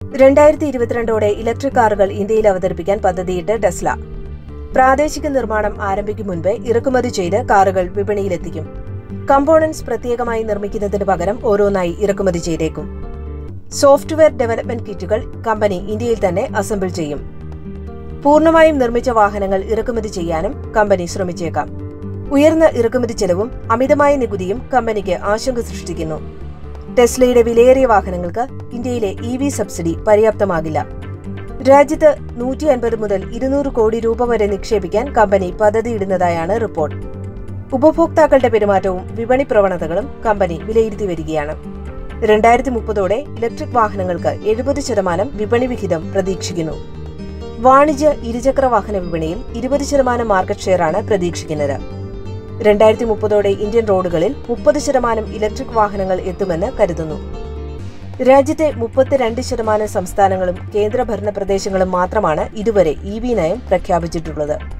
രണ്ടായിരത്തി ഇരുപത്തിരണ്ടോടെ ഇലക്ട്രിക് കാറുകൾ ഇന്ത്യയിൽ അവതരിപ്പിക്കാൻ പദ്ധതിയിട്ട് ടെസ്ല പ്രാദേശിക നിർമ്മാണം ആരംഭിക്കും മുൻപേ ഇറക്കുമതി ചെയ്ത് കാറുകൾ വിപണിയിലെത്തിക്കും കമ്പോണന്റ്സ് പ്രത്യേകമായി നിർമ്മിക്കുന്നതിന് പകരം ഓരോന്നായി ഇറക്കുമതി ചെയ്തേക്കും സോഫ്റ്റ്വെയർ ഡെവലപ്മെന്റ് കിറ്റുകൾ കമ്പനി ഇന്ത്യയിൽ തന്നെ അസംബിൾ ചെയ്യും പൂർണ്ണമായും നിർമ്മിച്ച വാഹനങ്ങൾ ഇറക്കുമതി ചെയ്യാനും കമ്പനി ശ്രമിച്ചേക്കാം ഉയർന്ന ഇറക്കുമതി ചെലവും അമിതമായ നികുതിയും കമ്പനിക്ക് ആശങ്ക സൃഷ്ടിക്കുന്നു ടെസ്ലയുടെ വിലയേറിയ വാഹനങ്ങൾക്ക് ഇന്ത്യയിലെ ഇ വി സബ്സിഡി പര്യാപ്തമാകില്ല രാജ്യത്ത് നൂറ്റി അൻപത് മുതൽ ഇരുന്നൂറ് കോടി രൂപ വരെ നിക്ഷേപിക്കാൻ കമ്പനി പദ്ധതിയിടുന്നതായാണ് റിപ്പോർട്ട് ഉപഭോക്താക്കളുടെ പെരുമാറ്റവും വിപണി പ്രവണതകളും കമ്പനി വിലയിരുത്തി വരികയാണ് രണ്ടായിരത്തി മുപ്പതോടെ ഇലക്ട്രിക് വാഹനങ്ങൾക്ക് എഴുപത് ശതമാനം വിപണി വിഹിതം പ്രതീക്ഷിക്കുന്നു വാണിജ്യ ഇരുചക്ര വാഹന വിപണിയിൽ ഇരുപത് ശതമാനം മാർക്കറ്റ് ഷെയറാണ് പ്രതീക്ഷിക്കുന്നത് രണ്ടായിരത്തി മുപ്പതോടെ ഇന്ത്യൻ റോഡുകളിൽ മുപ്പത് ശതമാനം ഇലക്ട്രിക് വാഹനങ്ങൾ എത്തുമെന്ന് കരുതുന്നു രാജ്യത്തെ മുപ്പത്തിരണ്ട് ശതമാനം സംസ്ഥാനങ്ങളും കേന്ദ്രഭരണ പ്രദേശങ്ങളും മാത്രമാണ് ഇതുവരെ ഇ വി നയം പ്രഖ്യാപിച്ചിട്ടുള്ളത്